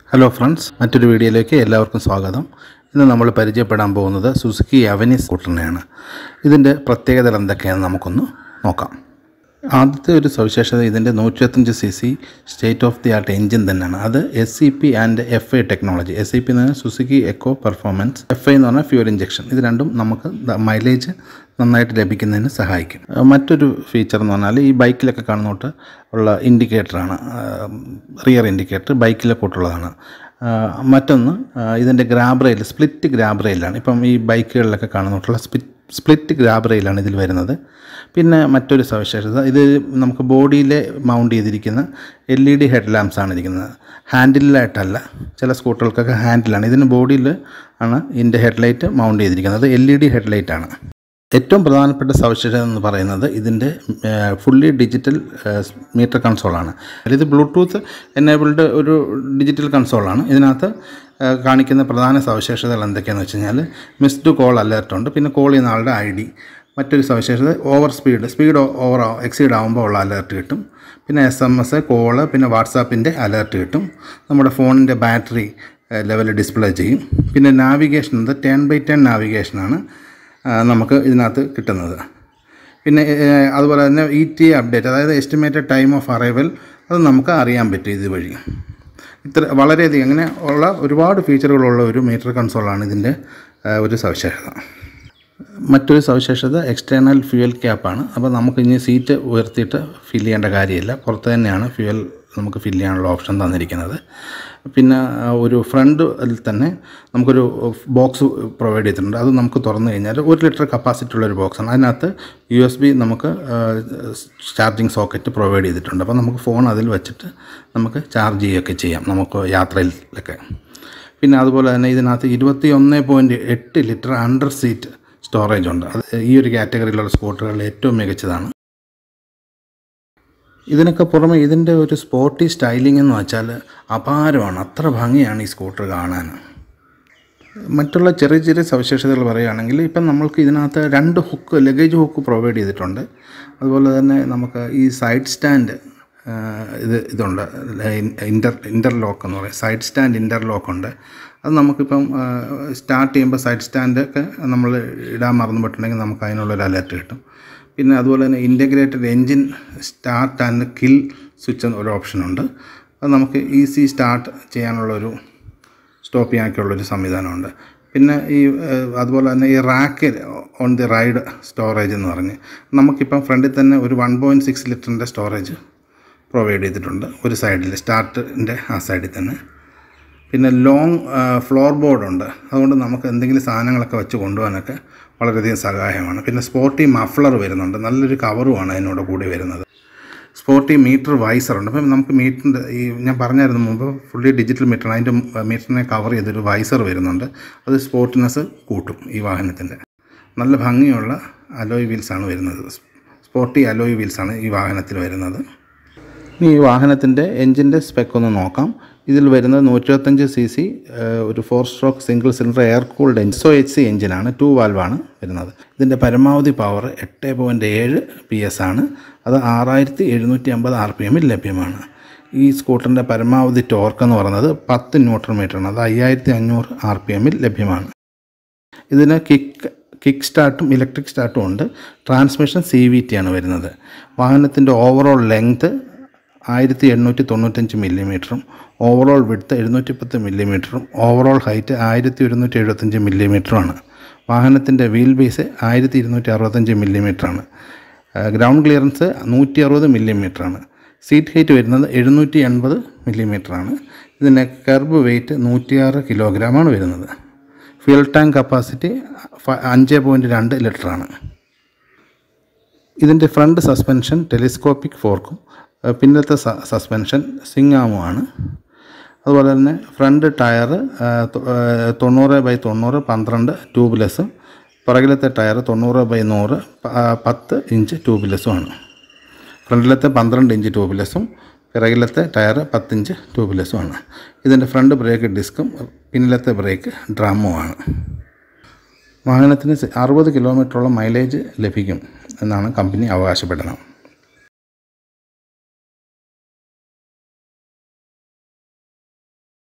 hello friends മറ്റൊരു വീഡിയോയിലേക്ക് എല്ലാവർക്കും സ്വാഗതം ഇന്ന് നമ്മൾ പരിചയപ്പെടാൻ പോകുന്നത് സുസുക്കി അവനി സ്കൂട്ടറിനെയാണ് ഇതിൻ്റെ പ്രത്യേകതകൾ എന്തൊക്കെയാണെന്ന് നമുക്കൊന്ന് നോക്കാം ആദ്യത്തെ ഒരു സവിശേഷത ഇതിൻ്റെ നൂറ്റിരുപത്തഞ്ച് C C state of the art engine തന്നെയാണ് അത് S C P and F I technology S C P എന്ന് പറഞ്ഞാൽ Suzuki eco performance F I എന്ന് പറഞ്ഞാൽ ഫ്യൂൽ ഇഞ്ചക്ഷൻ ഇത് രണ്ടും നമുക്ക് മൈലേജ് നന്നായിട്ട് ലഭിക്കുന്നതിന് സഹായിക്കും ആ, മറ്റൊരു ഫീച്ചർ എന്ന് പറഞ്ഞാൽ ഈ ബൈക്കിലൊക്കെ കാണുന്നോട്ട് ഉള്ള ഇൻഡിക്കേറ്ററാണ് റിയർ ഇൻഡിക്കേറ്റർ ബൈക്കിലൊക്കെ ഉള്ളതാണ് ആ, മറ്റൊന്ന് ആ, ഇതിൻ്റെ ഗ്രാബ് റെയിൽ സ്പ്ലിറ്റ് ഗ്രാബ് റെയിലാണ് ഇപ്പം ഈ ബൈക്കുകളിലൊക്കെ കാണുന്നോട്ടുള്ള സ്പ്ലിറ്റ് സ്പ്ലിറ്റ് ഗ്രാബ് റെയിലാണ് ഇതിൽ വരുന്നത് പിന്നെ മറ്റൊരു സവിശേഷത ഇത് നമുക്ക് ബോഡിയിൽ മൗണ്ട് ചെയ്തിരിക്കുന്ന L E D head lamps ആണ് ഇരിക്കുന്നത് ഹാൻഡിലായിട്ടല്ല ചില സ്കൂട്ടറുകൾക്കൊക്കെ ഹാൻഡിലാണ് ഇതിന് ബോഡിയിൽ ആണ് ഇതിൻ്റെ ഹെഡ്ലൈറ്റ് മൗണ്ട് ചെയ്തിരിക്കുന്നത് എൽ ഇ ഡി ഹെഡ്ലൈറ്റ് ആണ് ഏറ്റവും പ്രധാനപ്പെട്ട സവിശേഷത എന്ന് പറയുന്നത് ഇതിൻ്റെ ഫുള്ളി ഡിജിറ്റൽ മീറ്റർ കൺസോളാണ് ഇത് ബ്ലൂടൂത്ത് എനേബിൾഡ് ഒരു ഡിജിറ്റൽ കൺസോളാണ് ഇതിനകത്ത് ആ, കാണിക്കുന്ന പ്രധാന സവിശേഷതകൾ എന്തൊക്കെയാണെന്ന് വെച്ച് കഴിഞ്ഞാൽ മിസ്ഡ് കോൾ അലേർട്ട് ഉണ്ട് പിന്നെ കോൾ ചെയ്യുന്ന ആളുടെ ഐ ഡി മറ്റൊരു സവിശേഷത over speed speed over exceed ആകുമ്പോൾ ഉള്ള അലേർട്ട് കിട്ടും പിന്നെ എസ് എം എസ് കോള് പിന്നെ വാട്സാപ്പിൻ്റെ അലേർട്ട് കിട്ടും നമ്മുടെ ഫോണിൻ്റെ ബാറ്ററി ലെവൽ ഡിസ്പ്ലേ ചെയ്യും പിന്നെ നാവിഗേഷൻ എന്നത് ടെൻ ബൈ ടെൻ നാവിഗേഷനാണ് ആ, നമുക്ക് ഇതിനകത്ത് കിട്ടുന്നത് പിന്നെ ഏഹ്, അതുപോലെ തന്നെ ഇ ടി അപ്ഡേറ്റ് അതായത് എസ്റ്റിമേറ്റഡ് ടൈം ഓഫ് അറൈവൽ അത് നമുക്ക് അറിയാൻ പറ്റും ഇതുവഴി ഇത്ര വളരെയധികം അങ്ങനെ ഉള്ള ഒരുപാട് ഫീച്ചറുകളുള്ള ഒരു മീറ്റർ കൺസോളാണ് ഇതിൻ്റെ ഏഹ്, ഒരു സവിശേഷത മറ്റൊരു സവിശേഷത എക്സ്റ്റേണൽ ഫ്യൂവൽ ക്യാപ്പാണ് അപ്പോൾ നമുക്ക് ഇനി സീറ്റ് ഉയർത്തിയിട്ട് ഫില്ല് ചെയ്യേണ്ട കാര്യമില്ല പുറത്ത് തന്നെയാണ് ഫ്യൂവൽ നമുക്ക് ഫില്ല് ചെയ്യാനുള്ള ഓപ്ഷൻ തന്നിരിക്കുന്നത് പിന്നെ ആ, ഒരു ഫ്രണ്ട് തന്നെ നമുക്കൊരു ബോക്സ് പ്രൊവൈഡ് ചെയ്തിട്ടുണ്ട് അത് നമുക്ക് തുറന്നു കഴിഞ്ഞാൽ ഒരു ലിറ്റർ കപ്പാസിറ്റി ഉള്ള ഒരു ബോക്സാണ് അതിനകത്ത് യു എസ് ബി നമുക്ക് ചാർജിങ് സോക്കറ്റ് പ്രൊവൈഡ് ചെയ്തിട്ടുണ്ട് അപ്പോൾ നമുക്ക് ഫോൺ അതിൽ വെച്ചിട്ട് നമുക്ക് ചാർജ് ചെയ്യുകയൊക്കെ ചെയ്യാം നമുക്ക് യാത്രയിലൊക്കെ പിന്നെ അതുപോലെ തന്നെ ഇതിനകത്ത് ഇരുപത്തി ഒന്ന് പോയിൻറ്റ് എട്ട് ലിറ്റർ അണ്ടർ സീറ്റ് സ്റ്റോറേജ് ഉണ്ട് അത് ഈ ഒരു കാറ്റഗറിയിലുള്ള സ്കൂട്ടറുകളിൽ ഏറ്റവും മികച്ചതാണ് ഇതിനൊക്കെ പുറമെ ഇതിൻ്റെ ഒരു സ്പോർട്ടി സ്റ്റൈലിംഗ് എന്ന് വെച്ചാൽ അപാരമാണ് അത്ര ഭംഗിയാണ് ഈ സ്കൂട്ടർ കാണാൻ മറ്റുള്ള ചെറിയ ചെറിയ സവിശേഷതകൾ പറയുകയാണെങ്കിൽ ഇപ്പം നമ്മൾക്ക് ഇതിനകത്ത് രണ്ട് ഹുക്ക് ലഗേജ് ഹുക്ക് പ്രൊവൈഡ് ചെയ്തിട്ടുണ്ട് അതുപോലെ തന്നെ നമുക്ക് ഈ സൈഡ് സ്റ്റാൻഡ് ആ, ഇത് ഇതുണ്ട് ഇൻ്റർ ഇൻ്റർലോക്ക് എന്ന് പറയും സൈഡ് സ്റ്റാൻഡ് ഇൻ്റർലോക്ക് ഉണ്ട് അത് നമുക്കിപ്പം സ്റ്റാർട്ട് ചെയ്യുമ്പോൾ സൈഡ് സ്റ്റാൻഡ് ഒക്കെ നമ്മൾ ഇടാൻ മറന്നു പോയിട്ടുണ്ടെങ്കിൽ നമുക്ക് അതിനുള്ളൊരു അലർട്ട് കിട്ടും പിന്നെ അതുപോലെ തന്നെ integrated engine start and kill switch എന്ന ഒരു ഓപ്ഷനുണ്ട് അത് നമുക്ക് ഈസി സ്റ്റാർട്ട് ചെയ്യാനുള്ളൊരു സ്റ്റോപ്പ് ചെയ്യാനൊക്കെയുള്ളൊരു സംവിധാനമുണ്ട് പിന്നെ ഈ ഏഹ്, അതുപോലെ തന്നെ ഈ rack on the ride storage എന്ന് പറഞ്ഞ് നമുക്കിപ്പം ഫ്രണ്ടിൽ തന്നെ ഒരു വൺ പോയിൻറ്റ് സിക്സ് ലിറ്ററിൻ്റെ സ്റ്റോറേജ് പ്രൊവൈഡ് ചെയ്തിട്ടുണ്ട് ഒരു സൈഡിൽ സ്റ്റാർട്ടിൻ്റെ ആ സൈഡിൽ തന്നെ പിന്നെ ലോങ് ഫ്ലോർ ബോർഡുണ്ട് അതുകൊണ്ട് നമുക്ക് എന്തെങ്കിലും സാധനങ്ങളൊക്കെ വെച്ച് കൊണ്ടുപോകാനൊക്കെ വളരെയധികം സഹായമാണ് പിന്നെ സ്പോർട്ടി മഫ്ലർ വരുന്നുണ്ട് നല്ലൊരു കവറുമാണ് അതിനോട് കൂടി വരുന്നത് സ്പോർട്ടി മീറ്റർ വൈസറുണ്ട് അപ്പം നമുക്ക് മീറ്ററിൻ്റെ ഈ ഞാൻ പറഞ്ഞായിരുന്നു മുമ്പ് ഫുള്ളി ഡിജിറ്റൽ മീറ്ററാണ് അതിൻ്റെ മീറ്ററിനെ കവർ ചെയ്തൊരു വൈസർ വരുന്നുണ്ട് അത് സ്പോർട്ടിനെസ് കൂട്ടും ഈ വാഹനത്തിൻ്റെ നല്ല ഭംഗിയുള്ള അലോയ് വീൽസാണ് വരുന്നത് സ്പോർട്ടി അലോയ് വീൽസാണ് ഈ വാഹനത്തിൽ വരുന്നത് ഇനി ഈ വാഹനത്തിൻ്റെ എൻജിൻ്റെ സ്പെക്ക് ഒന്ന് നോക്കാം ഇതിൽ വരുന്നത് നൂറ്റിരുപത്തഞ്ച് സി സി ഒരു four stroke single cylinder air cooled engine so H C എഞ്ചിനാണ് ടു വാൽവാണ് വരുന്നത് ഇതിൻ്റെ പരമാവധി പവർ എട്ട് പോയിൻറ്റ് ഏഴ് പി എസ് ആണ് അത് ആറായിരത്തി എഴുന്നൂറ്റി അമ്പത് ആർ പി എമ്മിൽ ലഭ്യമാണ് ഈ സ്കൂട്ടറിൻ്റെ പരമാവധി ടോർക്ക് എന്ന് പറയുന്നത് പത്ത് ന്യൂട്രൺ മീറ്ററാണ് അത് അയ്യായിരത്തി അഞ്ഞൂറ് ആർ പി എമ്മിൽ ലഭ്യമാണ് ഇതിന് കിക്ക് കിക്ക് സ്റ്റാർട്ടും ഇലക്ട്രിക് സ്റ്റാർട്ടും ഉണ്ട് ട്രാൻസ്മിഷൻ സി വി ടി ആണ് വരുന്നത് വാഹനത്തിൻ്റെ ഓവറോൾ ലെങ്ത് ആയിരത്തി എണ്ണൂറ്റി തൊണ്ണൂറ്റഞ്ച് മില്ലിമീറ്ററും ഓവറോൾ വിഡ്ത്ത് എഴുന്നൂറ്റി പത്ത് മില്ലിമീറ്ററും ഓവറോൾ ഹൈറ്റ് ആയിരത്തി ഒരുന്നൂറ്റി എഴുപത്തഞ്ച് മില്ലിമീറ്ററുമാണ് വാഹനത്തിൻ്റെ വീൽ ബേസ് ആയിരത്തി ഇരുന്നൂറ്റി അറുപത്തഞ്ച് മില്ലിമീറ്ററാണ് ഗ്രൗണ്ട് ക്ലിയറൻസ് നൂറ്റി അറുപത് മില്ലിമീറ്ററാണ് സീറ്റ് ഹൈറ്റ് വരുന്നത് എഴുന്നൂറ്റി എൺപത് മില്ലിമീറ്ററാണ് ഇതിൻ്റെ കർബ് വെയ്റ്റ് നൂറ്റിയാറ് കിലോഗ്രാമാണ് വരുന്നത് ഫ്യൂൽ ടാങ്ക് കപ്പാസിറ്റി ഫ- അഞ്ച് പോയിൻറ്റ് രണ്ട് ലിറ്ററാണ് ഇതിൻ്റെ ഫ്രണ്ട് സസ്പെൻഷൻ ടെലിസ്കോപ്പിക് ഫോർക്കും ഏഹ് പിന്നത്തെ സ- സസ്പെൻഷൻ സിങ്ങാമുമാണ് അതുപോലെ തന്നെ ഫ്രണ്ട് ടയർ ഏഹ് തൊ- ഏഹ് തൊണ്ണൂറ് ബൈ തൊണ്ണൂറ് പന്ത്രണ്ട് ട്യൂബ്ലെസ്സും പുറകിലത്തെ ടയർ തൊണ്ണൂറ് ബൈ നൂറ് പ- ആ, പത്ത് ഇഞ്ച് ട്യൂബ്ലെസ്സുമാണ് ഫ്രണ്ടിലത്തെ പന്ത്രണ്ട് ഇഞ്ച് ട്യൂബ്ലെസ്സും പിറകിലത്തെ ടയർ പത്തിഞ്ച് ട്യൂബ്ലെസ്സുമാണ് ഇതിൻ്റെ ഫ്രണ്ട് ബ്രേക്ക് ഡിസ്കും പിന്നിലത്തെ ബ്രേക്ക് ഡ്രമ്മുമാണ് വാഹനത്തിന് അറുപത് കിലോമീറ്ററോളം മൈലേജ് ലഭിക്കും എന്നാണ് കമ്പനി അവകാശപ്പെടുന്നത്